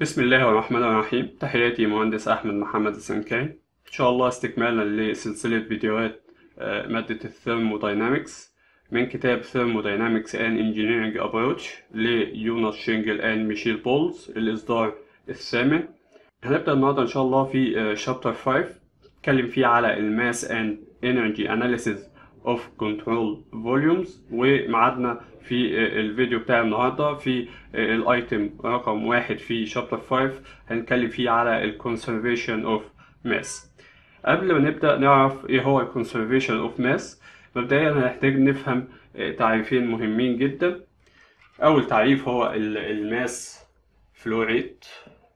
بسم الله الرحمن الرحيم تحياتي مهندس أحمد محمد السنكاي إن شاء الله استكمالا لسلسلة فيديوهات آه، مادة الثيرموداينامكس من كتاب Thermodynamics and Engineering Approach ليوناس شينجل and ميشيل بولز الإصدار الثامن هنبدأ النهاردة إن شاء الله في شابتر 5 نتكلم فيه على الماس and energy analysis of control volumes ومعادنا في الفيديو بتاع النهارده في الايتم رقم واحد في شابتر 5 هنتكلم فيه على ال conservation of mass قبل ما نبدأ نعرف ايه هو ال conservation of mass مبدئيا هنحتاج نفهم تعريفين مهمين جدا أول تعريف هو الماس فلو ريت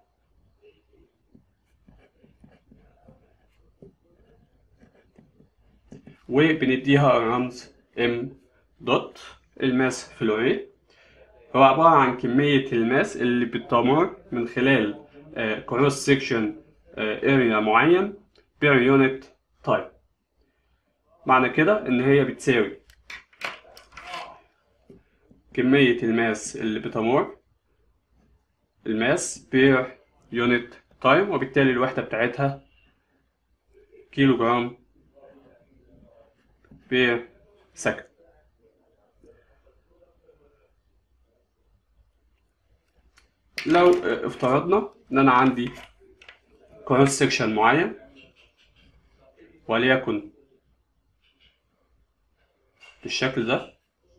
وبنديها الرمز m دوت الماس فلو ريت هو عبارة عن كمية الماس اللي بتمر من خلال كروس سيكشن اريا معين بير يونت تايم معنى كده ان هي بتساوي كمية الماس اللي بتمر الماس بير يونت تايم وبالتالي الوحدة بتاعتها كيلو جرام بير سكند لو افترضنا ان انا عندي كروس سيكشن معين وليكن بالشكل ده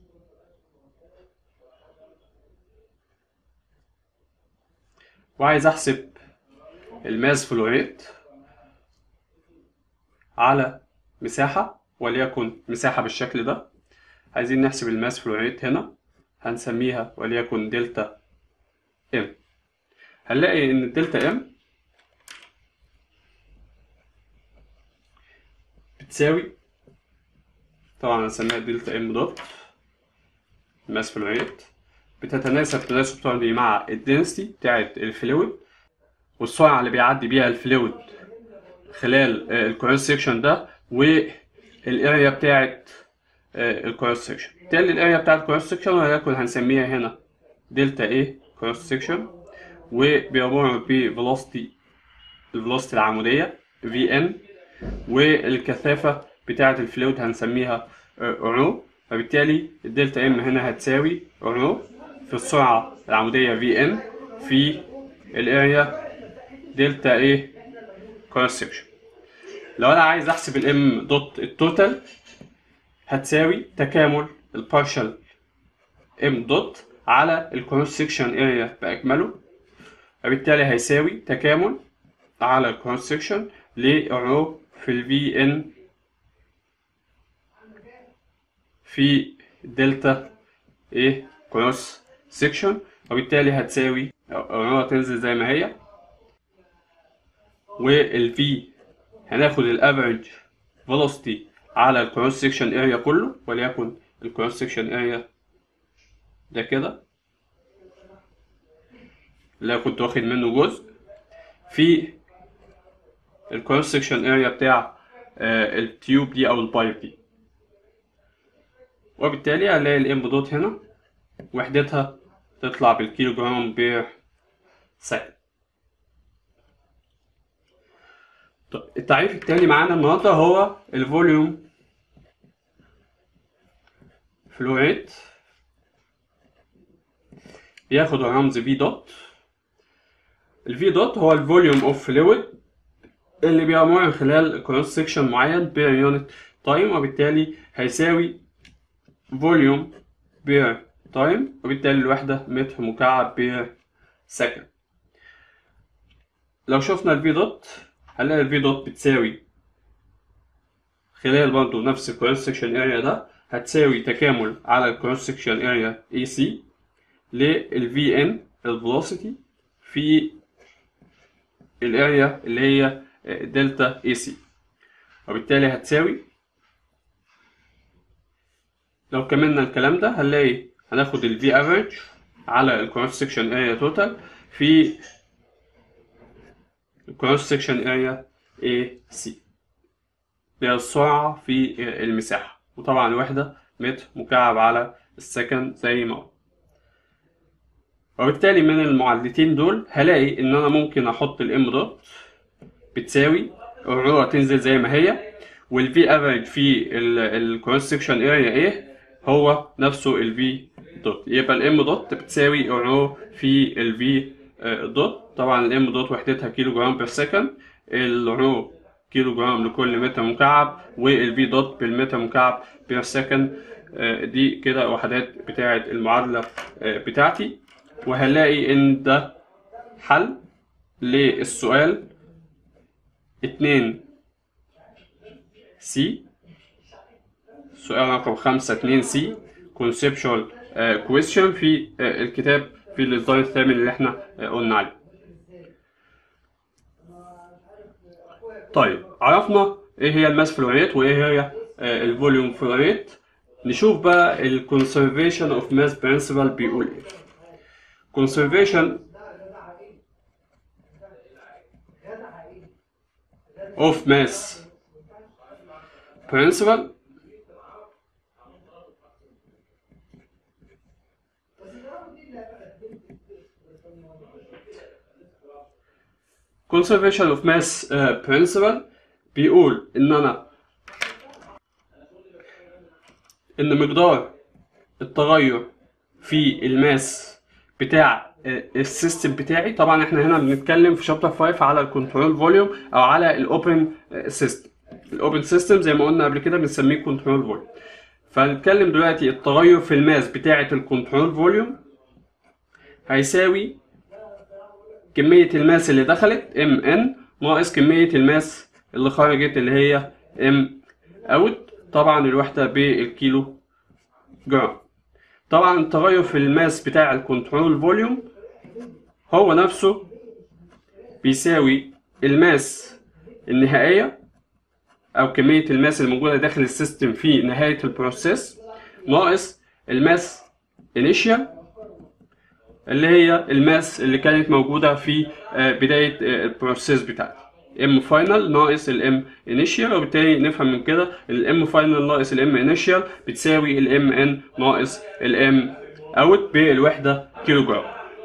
وعايز احسب الماس فلو ريت على مساحة وليكن مساحة بالشكل ده عايزين نحسب الماس فلو ريت هنا هنسميها وليكن دلتا ام هنلاقي ان الدلتا ام بتساوي طبعا هنسميها دلتا ام دوت ماس فلو ريت بتتناسب تناسب طردي مع الدنسيتي بتاعت الفلويد والسرعة اللي بيعدي بيها الفلويد خلال الكروس سيكشن ده والاريا بتاعت الكروس سيكشن بالتالي الاريا بتاعت الكروس سيكشن وليكن هنسميها هنا دلتا ايه كروس سيكشن وبيمر بفيلوسيتي الفيلوسيتي العمودية في ان والكثافة بتاعة الفلويد هنسميها رو فبالتالي الدلتا ام هنا هتساوي رو في السرعة العمودية في ان في الاريا دلتا ايه كروس سيكشن لو انا عايز احسب الام دوت التوتال هتساوي تكامل البارشل ام دوت على الكروس سيكشن اريا باكمله فبالتالي هيساوي تكامل على الكروس سيكشن لرو في الفي ان في دلتا ايه كروس سيكشن وبالتالي هتساوي رو تنزل زي ما هي والفي هناخد الافريج فيلوسيتي على الكروس سيكشن اريا كله وليكن الكروس سيكشن اريا ده كده اللي كنت واخد منه جزء في الكروس سيكشن اريا بتاع آه التيوب دي او البايب دي وبالتالي هنلاقي الام دوت هنا وحدتها تطلع بالكيلو جرام بير سكند طب التعريف التاني معانا النهارده هو الفوليوم فلو ريت بياخد الرمز في دوت الفي دوت هو الفوليوم اوف فلويد اللي بيمر من خلال كروس سيكشن معين بير يونت تايم وبالتالي هيساوي فوليوم بير تايم وبالتالي الوحدة متر مكعب بير سكند لو شفنا الفي دوت هنلاقي الفي دوت بتساوي خلال برضه نفس الكروس سيكشن اريا ده هتساوي تكامل على الكروس سيكشن اريا اي سي للفي ان الفيلوسيتي في الاريا اللي هي دلتا اي سي وبالتالي هتساوي لو كملنا الكلام ده هنلاقي هناخد الفي افريج على الكروس سيكشن اريا توتال في الكروس سيكشن اريا اي سي هي السرعة في المساحة وطبعا الوحدة متر مكعب على السكند زي ما هو وبالتالي من المعادلتين دول هلاقي ان انا ممكن احط الام دوت بتساوي الرو تنزل زي ما هي والفي افريج في الكروس سكشن اريا ايه هو نفسه الفي دوت يبقى الام دوت بتساوي الرو في الفي دوت طبعا الام دوت وحدتها كيلو جرام بير سكند الرو كيلو جرام لكل متر مكعب والفي دوت بالمتر مكعب بير سكند دي كده وحدات بتاعة المعادلة بتاعتي وهلاقي ان ده حل للسؤال اتنين سي سؤال رقم خمسة اتنين سي conceptual question في الكتاب في الإصدار الثامن اللي احنا قلنا عليه طيب عرفنا ايه هي الماس فلو ريت وايه هي الفوليوم فلو ريت نشوف بقى ال conservation of mass principle بيقول ايه conservation of mass principle conservation of mass uh, principle بيقول ان انا ان مقدار التغير في الماس بتاع السيستم بتاعي طبعا احنا هنا بنتكلم في شابتر 5 على الكنترول فوليوم او على الاوبن سيستم الاوبن سيستم زي ما قلنا قبل كده بنسميه كنترول فوليوم فهنتكلم دلوقتي التغير في الماس بتاعه الكنترول فوليوم هيساوي كمية الماس اللي دخلت ام ان ناقص كمية الماس اللي خرجت اللي هي ام اوت طبعا الوحدة بالكيلو جرام طبعا التغير في الماس بتاع الكنترول فوليوم هو نفسه بيساوي الماس النهائية أو كمية الماس الموجودة داخل السيستم في نهاية البروسيس ناقص الماس انيشال اللي هي الماس اللي كانت موجودة في بداية البروسيس بتاعتي ام فاينل ناقص الام انيشال وبالتالي نفهم من كده الام فاينل ناقص الام انيشال بتساوي الام ان ناقص الام اوت بالوحده كيلو جرام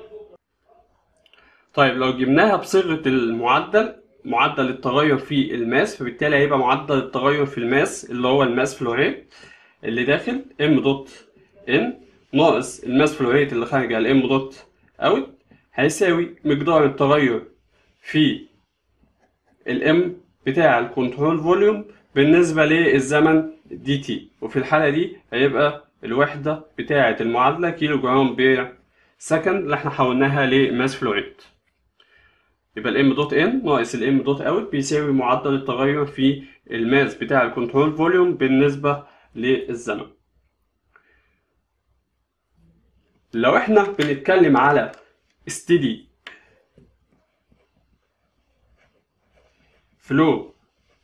طيب لو جبناها بصيغه المعدل معدل التغير في الماس فبالتالي هيبقى معدل التغير في الماس اللي هو الماس فلو ريت اللي داخل ام دوت ان ناقص الماس فلو ريت اللي خارج على الام دوت اوت هيساوي مقدار التغير في الام بتاع الكنترول فوليوم بالنسبة للزمن دي تي وفي الحالة دي هيبقى الوحدة بتاعة المعادلة كيلو جرام بير سكند اللي احنا حولناها لماس فلو ريت يبقى الام دوت ان ناقص الام دوت اوت بيساوي معدل التغير في الماس بتاع الكنترول فوليوم بالنسبة للزمن لو احنا بنتكلم على steady فلو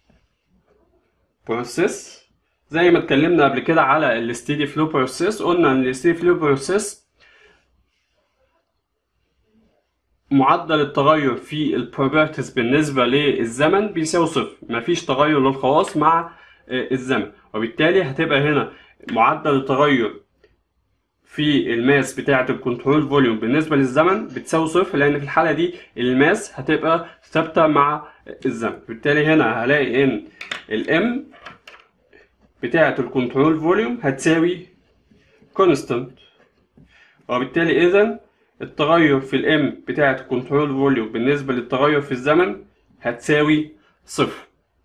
بروسيس زي ما اتكلمنا قبل كده على الستيدي فلو بروسيس قلنا ان الستيدي فلو بروسيس معدل التغير في البروبرتيز بالنسبة للزمن بيساوي صفر مفيش تغير للخواص مع الزمن وبالتالي هتبقى هنا معدل التغير في الماس بتاعة الكنترول فوليوم بالنسبة للزمن بتساوي صفر لأن في الحالة دي الماس هتبقى ثابتة مع الزمن بالتالي هنا هلاقي إن الام بتاعة الكنترول فوليوم هتساوي كونستانت وبالتالي إذا التغير في الام بتاعة الكنترول فوليوم بالنسبة للتغير في الزمن هتساوي صفر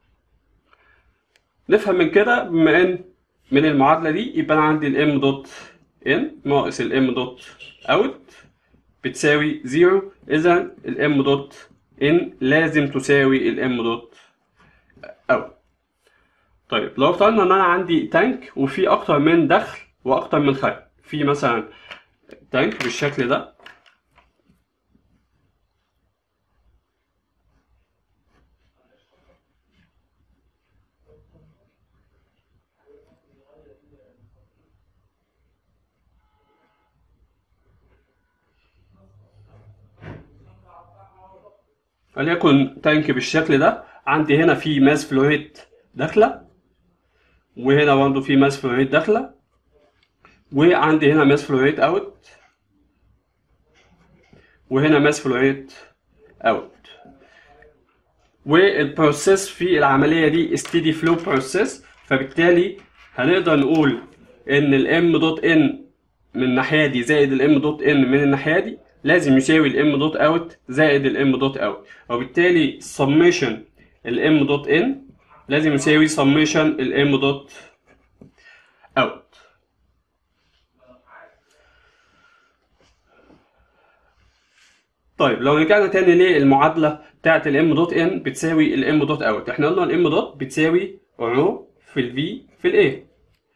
نفهم من كده بما ان من المعادلة دي يبقى أنا عندي الام دوت ان ناقص الام دوت اوت بتساوي زيرو اذا الام دوت ان لازم تساوي الام دوت اوت طيب لو افترضنا ان انا عندي تانك وفي اكتر من دخل واكتر من خارج في مثلا تانك بالشكل ده وليكن تانك بالشكل ده عندي هنا في ماس فلوريت داخله وهنا برضه في ماس فلوريت داخله وعندي هنا ماس فلوريت اوت وهنا ماس فلو ريت اوت والبروسيس في العمليه دي ستيدي فلو بروسيس فبالتالي هنقدر نقول ان الام دوت ان من الناحيه دي زائد الام دوت ان من الناحيه دي لازم يساوي الام دوت اوت زائد الام دوت اوت وبالتالي سميشن الام دوت ان لازم يساوي سميشن الام دوت اوت طيب لو رجعنا تاني للمعادله بتاعت الام دوت ان بتساوي الام دوت اوت احنا قلنا الام دوت بتساوي رو في الفي في الاي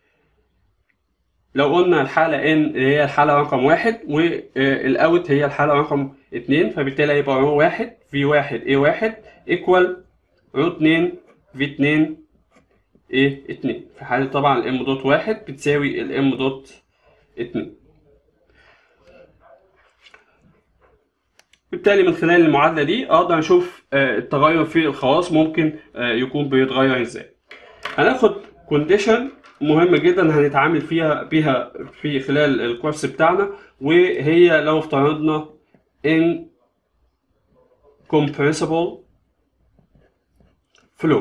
لو قلنا الحالة ان اللي هي الحالة رقم واحد والاوت هي الحالة رقم اتنين فبالتالي هيبقى رو واحد في واحد اي واحد ايكوال رو اتنين في اتنين ايه اتنين في حالة طبعا الام دوت واحد بتساوي الام دوت اتنين بالتالي من خلال المعادلة دي اقدر اشوف التغير في الخواص ممكن يكون بيتغير ازاي هناخد كونديشن مهمة جدا هنتعامل فيها بيها في خلال الكورس بتاعنا وهي لو افترضنا in compressible flow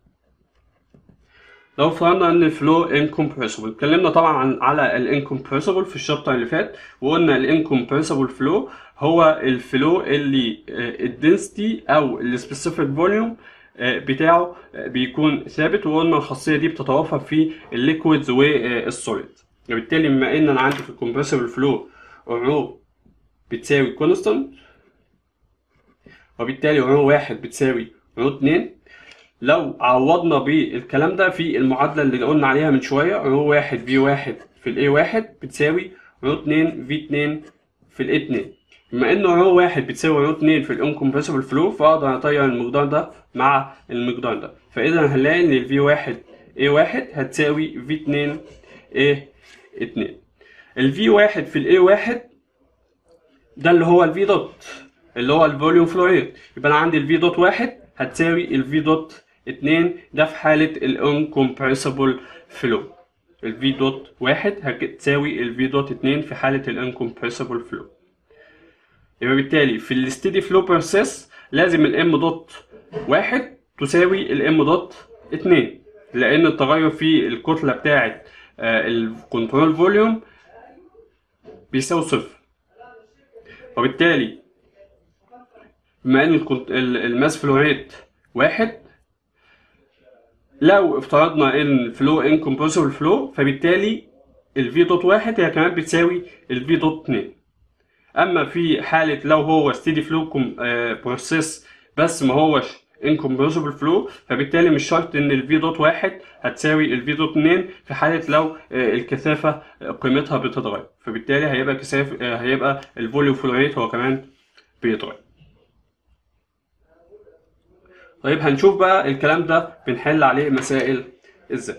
لو افترضنا ان الفلو incompressible اتكلمنا طبعا عن على الانكمبريسبل في الشابتر اللي فات وقلنا الانكمبريسبل فلو هو الفلو اللي الدنسيتي او السبيسيفيك فوليوم بتاعه بيكون ثابت وقلنا الخاصيه دي بتتوفر في الليكويدز والسوليد وبالتالي بما ان انا عندي في الكمبريسبل فلو رو بتساوي كونستانت وبالتالي رو واحد بتساوي رو اتنين لو عوضنا بالكلام ده في المعادلة اللي قلنا عليها من شوية رو واحد في واحد في الاي واحد بتساوي رو اتنين في اتنين في الاي اتنين بما ان رو واحد بتساوي رو اتنين في الانكمبريسبل فلو فاقدر اطير المقدار ده مع المقدار ده فاذا هنلاقي ان الفي واحد اي واحد هتساوي في اتنين ايه اتنين الفي واحد في الاي واحد ده اللي هو الفي دوت اللي هو الفوليوم فلو ريت يبقى انا عندي الفي دوت واحد هتساوي الفي دوت اتنين ده في حالة الانكمبريسبل فلو الفي دوت واحد هتساوي الفي دوت اتنين في حالة الانكمبريسبل فلو يبقى بالتالي في الستيدي فلو بروسيس لازم الام دوت واحد تساوي الام دوت اتنين لان التغير في الكتلة بتاعة الكنترول فوليوم بيساوي صفر وبالتالي بما ان الماس فلو ريت واحد لو افترضنا ان الفلو انكمبريسبل فلو فبالتالي الفي دوت واحد هي كمان بتساوي الفي دوت اتنين اما في حاله لو هو ستيدي فلو بروسيس بس ما هوش انكمبريسبل فلو فبالتالي مش شرط ان الفي دوت واحد هتساوي الفي دوت اتنين في حاله لو الكثافه قيمتها بتتغير فبالتالي هيبقى كثافه هيبقى الفوليوم فلو ريت هو كمان بيتغير طيب هنشوف بقى الكلام ده بنحل عليه مسائل ازاي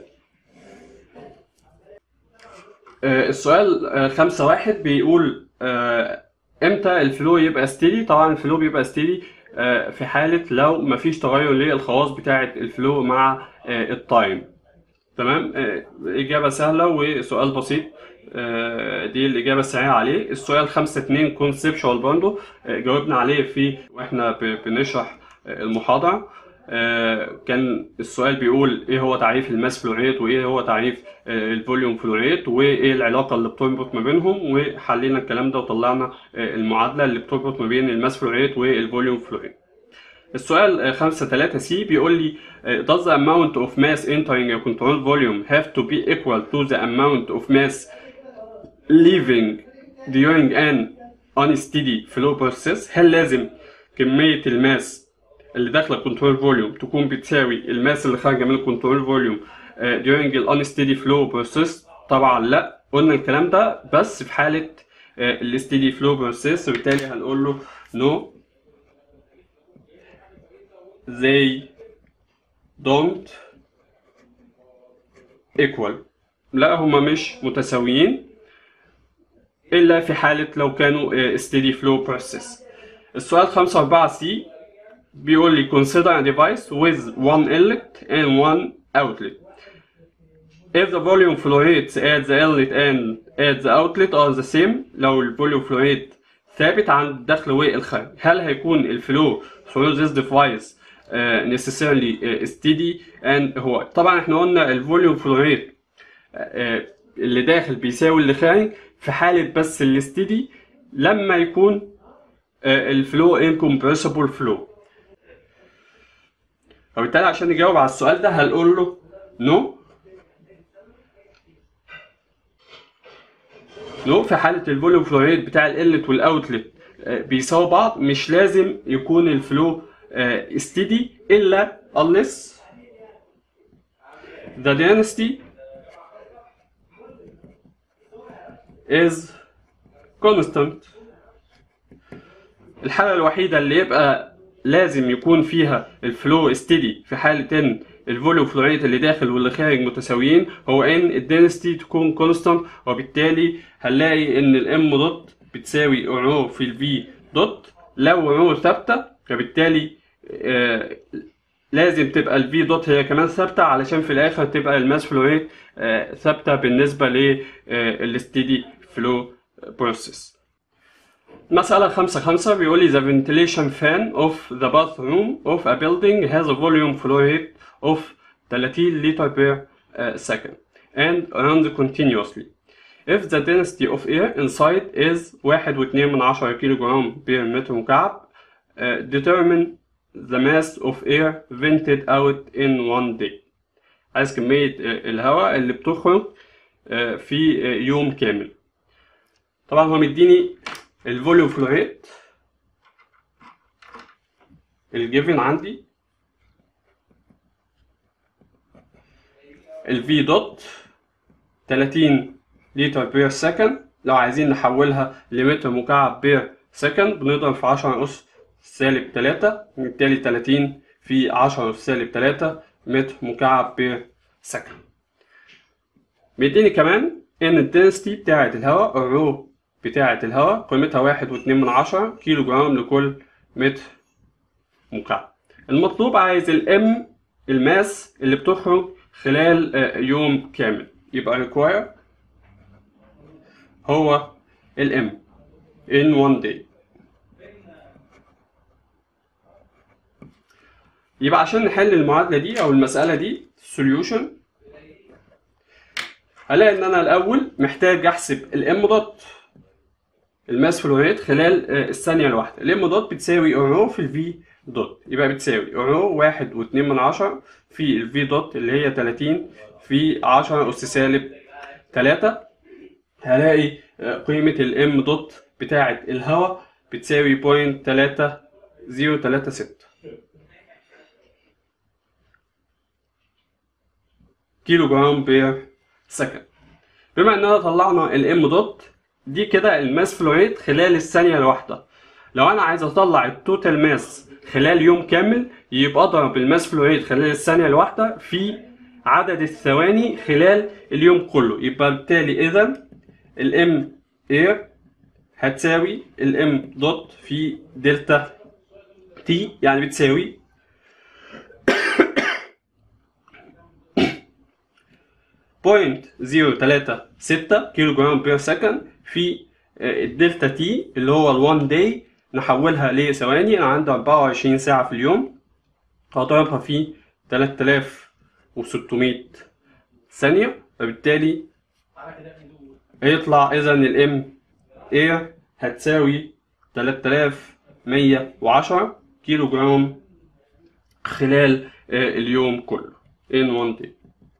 آه السؤال آه خمسة واحد بيقول آه امتى الفلو يبقى ستيدي طبعا الفلو بيبقى ستيدي آه في حالة لو مفيش تغير للخواص بتاعة الفلو مع آه التايم تمام آه إجابة سهلة وسؤال بسيط آه دي الإجابة السريعة عليه السؤال خمسة اتنين كونسبشوال برضه آه جاوبنا عليه في واحنا بنشرح المحاضرة آه كان السؤال بيقول ايه هو تعريف الماس فلو ريت وايه هو تعريف آه الفوليوم فلو ريت وايه العلاقة اللي بتربط ما بينهم وحلينا الكلام ده وطلعنا آه المعادلة اللي بتربط ما بين الماس فلو ريت والفوليوم فلو ريت السؤال 5 3 سي بيقول لي does the amount of mass entering a control volume have to be equal to the amount of mass leaving during an unsteady flow process هل لازم كمية الماس اللي داخله الكنترول فوليوم تكون بتساوي الماس اللي خارجه من الكنترول فوليوم during ال unsteady flow process طبعا لا قلنا الكلام ده بس في حاله الستيدي فلو بروسيس وبالتالي هنقول له no they don't equal لا هما مش متساويين الا في حاله لو كانوا steady flow process السؤال 5 4 سي بيقول لي consider a device with one inlet and one outlet. If the volume flow rates at the inlet and at the outlet are the same لو ال volume flow rate ثابت عن الدخل والخارج هل هيكون الفلو through this device uh, necessarily uh, steady and هو طبعا احنا قلنا الفوليوم فلو ريت اللي داخل بيساوي اللي خارج في حالة بس الاستدي لما يكون الفلو incompressible فلو وبالتالي عشان نجاوب على السؤال ده هنقول له نو نو في حالة الفوليوم فلو ريت بتاع الانلت والاوتلت بيساوي بعض مش لازم يكون الفلو استدي الا unless the density is constant الحالة الوحيدة اللي يبقى لازم يكون فيها الفلو استدي في حالة ان الفوليوم فلو ريت اللي داخل واللي خارج متساويين هو ان الدنسيتي تكون كونستانت وبالتالي هنلاقي ان الام دوت بتساوي رو في الفي دوت لو رو ثابتة فبالتالي آه لازم تبقى الفي دوت هي كمان ثابتة علشان في الآخر تبقى الماس فلو ريت آه ثابتة بالنسبة للستيدي فلو بروسيس مسألة خمسة خمسة بيقول لي the ventilation fan of the bathroom of a building has a volume flow rate of 30 liter per uh, second and runs continuously. If the density of air inside is واحد واتنين من عشرة كيلو جرام per متر مكعب uh, determine the mass of air vented out in one day. عايز كمية الهواء اللي بتخرج في يوم كامل. طبعا هو مديني الفوليوم فلو ريت الجيفن عندي الفي دوت 30 لتر بير سكند لو عايزين نحولها لمتر مكعب بير سكند بنضرب في 10 أس سالب 3 بالتالي 30 في 10 أس سالب 3 متر مكعب بير سكند بيديني كمان ان الدنسيتي بتاعة الهواء الرو بتاعة الهواء قيمتها واحد واتنين من عشرة كيلو جرام لكل متر مكعب المطلوب عايز الام الماس اللي بتخرج خلال يوم كامل يبقى require هو الام in one day يبقى عشان نحل المعادلة دي أو المسألة دي solution هلاقي إن أنا الأول محتاج أحسب الام دوت الماس فلو ريت خلال الثانية الواحدة الام دوت بتساوي رو في الفي دوت يبقى بتساوي رو واحد واتنين من عشرة في الفي دوت اللي هي تلاتين في عشرة أس سالب تلاتة هلاقي قيمة الام دوت بتاعة الهواء بتساوي بوينت تلاتة زيرو تلاتة ستة كيلو جرام بير سكند بما اننا طلعنا الام دوت دي كده الماس فلو ريت خلال الثانية الواحدة لو انا عايز اطلع التوتال ماس خلال يوم كامل يبقى اضرب الماس فلو ريت خلال الثانية الواحدة في عدد الثواني خلال اليوم كله يبقى بالتالي اذا الام اير هتساوي الام دوت في دلتا تي يعني بتساوي بوينت زيرو تلاتة ستة كيلو جرام بير سكند في الدلتا تي اللي هو الوان داي نحولها لثواني انا عندي 24 ساعة في اليوم هضربها في 3600 ثانية فبالتالي هيطلع اذا الام اير هتساوي 3110 كيلو جرام خلال اليوم كله in one day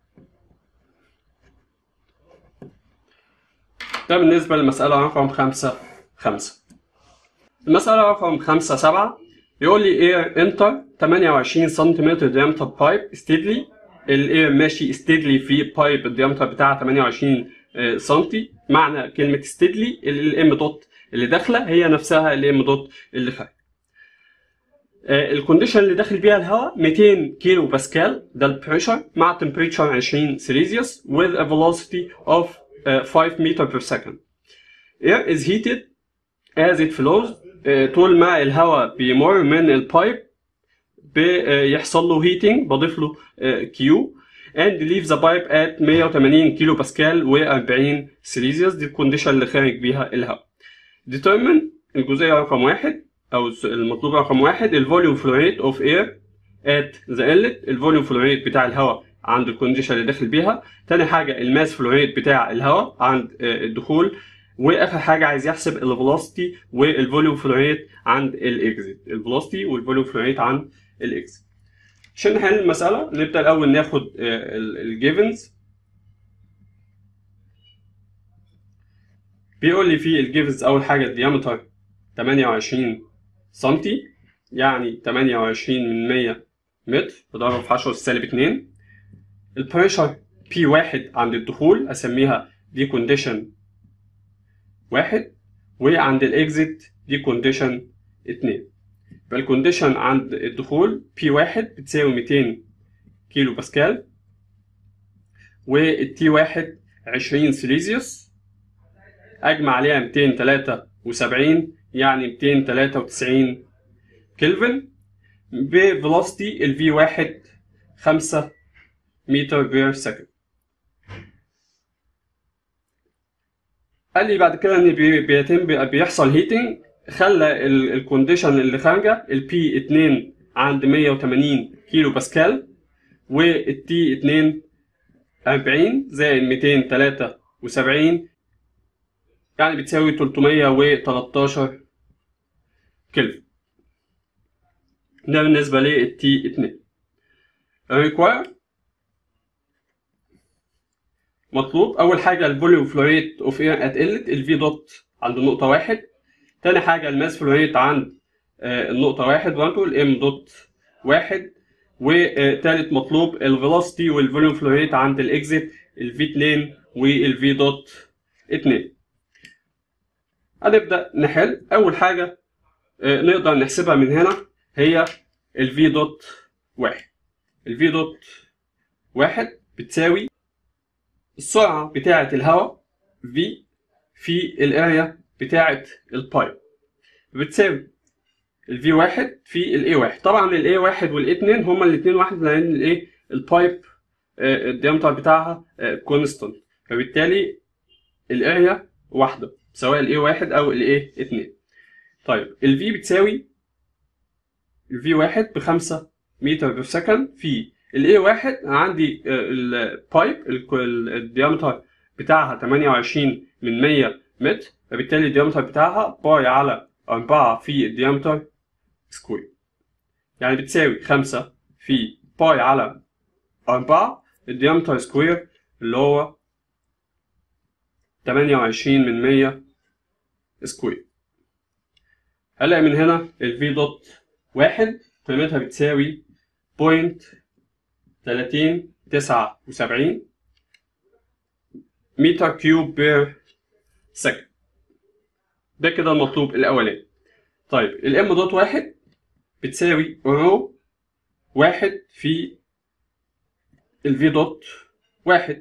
ده بالنسبة للمسألة رقم خمسة خمسة المسألة رقم خمسة سبعة يقول لي اير انتر 28 سنتيمتر ديامتر بايب ستيدلي الاير ماشي ستيدلي في بايب الديامتر بتاعها 28 سنتي معنى كلمة ستيدلي الام دوت اللي داخلة هي نفسها الام دوت اللي خارج الكونديشن اللي داخل بيها الهواء 200 كيلو باسكال ده البريشر مع تمبريتشر 20 سيليزيوس with a velocity of uh, 5 meter per second. Air is heated as it flows uh, طول ما الهواء بيمر من البايب بيحصل له heating بضيف له uh, Q and leave the pipe at 180 كيلو باسكال و 40 سيليزيوس دي الكونديشن اللي خارج بيها الهواء. Determine الجزئية رقم واحد أو الس- المطلوب رقم واحد الفوليوم فلو ريت اوف اير ات ذا انلت الفوليوم فلو ريت بتاع الهواء عند الكونديشن اللي داخل بيها تاني حاجة الماس فلو ريت بتاع الهواء عند آه، الدخول واخر حاجة عايز يحسب الفيلوسيتي والفوليوم فلو ريت عند الاكزيت الفيلوسيتي والفوليوم فلو ريت عند الاكزيت عشان نحل المسألة نبدأ الأول ناخد الجيفنز بيقول لي في الجيفنز أول حاجة الديامتر 28 سنتي يعني 28 من 100 متر بضرب في 10 سالب 2 البريشر بي واحد عند الدخول أسميها دي كونديشن واحد وعند الإكزيت دي كونديشن اتنين يبقى الكونديشن عند الدخول بي واحد بتساوي 200 كيلو باسكال والتي واحد 20 سيليزيوس اجمع عليها 273 يعني 293 كلفن بفيلوسيتي الفي واحد 5 متر بير سكند قال لي بعد كده ان بي- بيتم بي- بيحصل هيتنج خلى الكونديشن اللي خارجه البي 2 عند 180 كيلو باسكال والتي 2 40 زائد 273 يعني بتساوي 313 كلفن ده بالنسبة للتي 2 require مطلوب أول حاجة الفوليوم فلو ريت اوف اير ات قلت الفي دوت عند النقطة واحد تاني حاجة الماس فلو ريت عند آه، النقطة واحد برضه الام دوت واحد وتالت مطلوب الفيلوسيتي والفوليوم فلو ريت عند الاكزيت الفي 2 والفي دوت 2 هنبدأ نحل أول حاجة آه، نقدر نحسبها من هنا هي الفي دوت واحد الفي دوت واحد بتساوي السرعة بتاعة الهواء في في الاريا بتاعة البايب بتساوي الفي واحد في الاي واحد طبعا الاي واحد والاي اتنين هما الاتنين واحد لان الايه البايب آه، الديامتر بتاعها كونستانت فبالتالي الاريا واحدة سواء الاي واحد او الاي اتنين طيب الفي بتساوي الفي واحد بخمسة متر بير سكند في الاي واحد أنا عندي آه، البايب الك- ال- الديامتر بتاعها 28 من 100 متر فبالتالي الديامتر بتاعها باي على 4 في الديامتر سكوير يعني بتساوي 5 في باي على 4 الديامتر سكوير اللي هو 28 من 100 سكوير هلاقي من هنا الفي دوت واحد قيمتها بتساوي بوينت 30 79 متر كيوب بير سكند ده كده المطلوب الأولاني طيب الام دوت واحد بتساوي رو واحد في الفي دوت واحد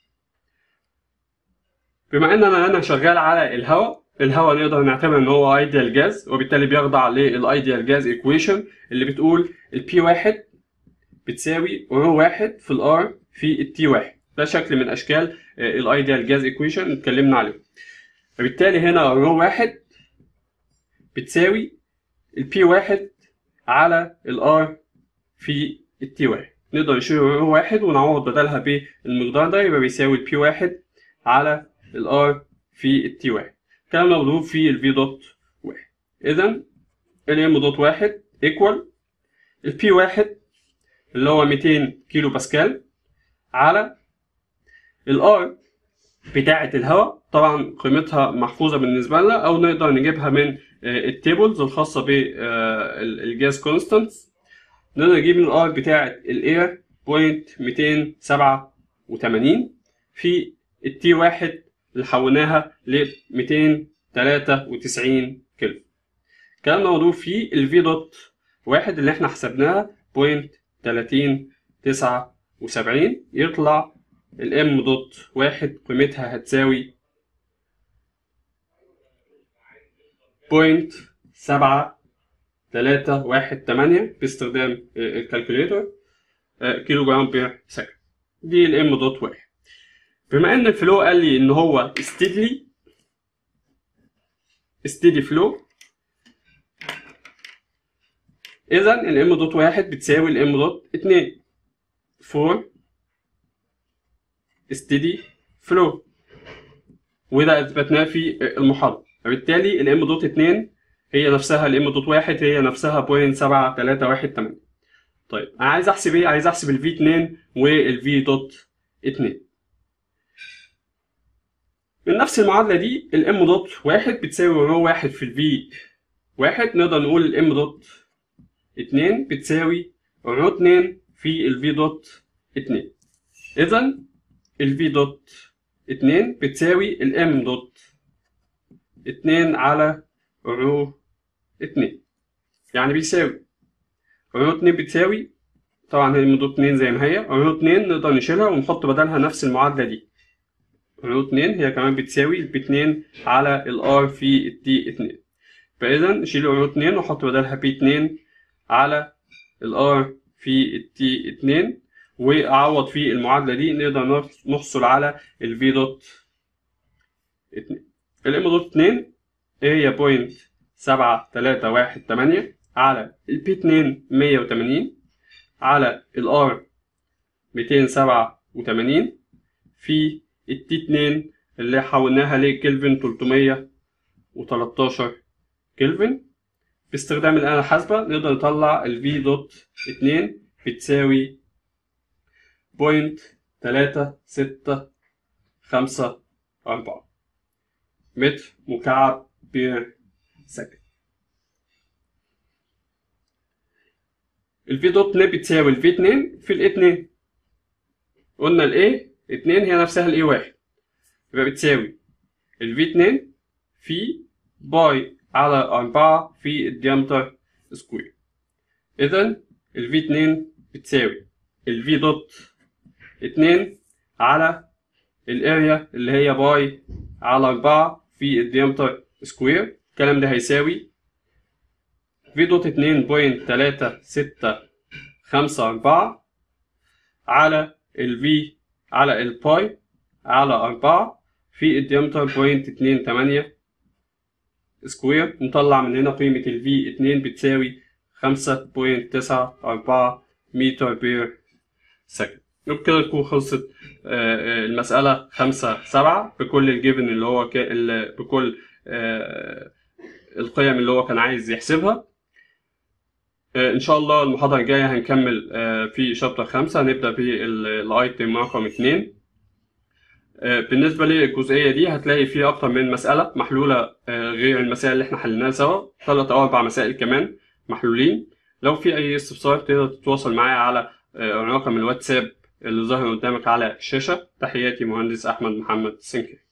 بما ان انا انا شغال على الهواء الهواء نقدر نعتبر ان هو ايديال جاز وبالتالي بيخضع للايديال جاز ايكويشن اللي بتقول البي واحد بتساوي رو واحد في الار في التي واحد ده شكل من اشكال الايديال جاز ايكويشن اتكلمنا عليه فبالتالي هنا رو واحد بتساوي البي واحد على الار في التي واحد نقدر نشيل رو واحد ونعوض بدلها بالمقدار ده يبقى بيساوي البي واحد على الار في التي واحد الكلام ده مضروب في الفي دوت واحد اذا الام دوت واحد ايكوال البي واحد اللي هو 200 كيلو باسكال على الار بتاعة الهواء طبعا قيمتها محفوظة بالنسبة لنا أو نقدر نجيبها من التيبلز الخاصة بالجاز كونستانتس نقدر نجيب من الار بتاعة الاير بوينت 287 في التي واحد اللي حولناها ل 293 كيلو الكلام ده مضروب في الفي دوت واحد اللي احنا حسبناها بوينت 30 79 يطلع الام دوت واحد قيمتها هتساوي بوينت سبعة تلاتة واحد تمانية باستخدام الكالكوليتر كيلو جرام بير سكند دي الام دوت واحد بما ان الفلو قال لي ان هو steadily steady flow اذا الام دوت واحد بتساوي الام دوت اتنين فور steady flow وده اثبتناه في المحاضره فبالتالي الام دوت 2 هي نفسها الام دوت 1 هي نفسها بوينت 7318 طيب انا عايز احسب ايه عايز احسب الفي 2 والفي دوت 2 من نفس المعادله دي الام دوت 1 بتساوي رو 1 في الفي 1 نقدر نقول الام دوت 2 بتساوي رو 2 في الفي دوت 2 اذا الفي دوت 2 بتساوي الام دوت 2 على رو 2 يعني بيساوي رو 2 بتساوي طبعا الام دوت 2 زي ما هي رو 2 نقدر نشيلها ونحط بدلها نفس المعادله دي رو 2 هي كمان بتساوي البي 2 على الار في التي 2 فاذا نشيل رو 2 ونحط بدلها بي 2 على الار في التي 2 واعوض في المعادله دي نقدر نحصل على الفي دوت 2 الام دوت 2 هي بوينت 7318 على البي 2 180 على الار 287 في التي 2 اللي حولناها لكلفن 313 كلفن باستخدام الآلة الحاسبة نقدر نطلع ال V دوت 2 بتساوي بوينت تلاتة ستة خمسة أربعة متر مكعب بير سكند ال V دوت 2 بتساوي ال V 2 في ال A 2 قلنا ال A 2 هي نفسها ال A 1 يبقى بتساوي ال V 2 في باي على أربعة في الديامتر سكوير إذا ال V 2 بتساوي ال V دوت 2 على الاريا اللي هي باي على 4 في الديامتر سكوير الكلام ده هيساوي في دوت 2 بوينت تلاتة ستة خمسة أربعة على ال V على الباي على أربعة في الديامتر بوينت اتنين تمانية سكوير نطلع من هنا قيمة ال V 2 بتساوي خمسة بوينت تسعة أربعة متر بير سكند وبكده تكون خلصت المسألة خمسة سبعة بكل الجيفن اللي هو ك... بكل القيم اللي هو كان عايز يحسبها ان شاء الله المحاضرة الجاية هنكمل في شابتر خمسة هنبدأ بالايتم رقم اتنين بالنسبة للجزئية دي هتلاقي فيها أكتر من مسألة محلولة غير المسائل اللي احنا حليناها سوا ثلاث أو أربع مسائل كمان محلولين لو في أي استفسار تقدر تتواصل معايا على رقم الواتساب اللي ظاهر قدامك على الشاشة تحياتي مهندس أحمد محمد سنكي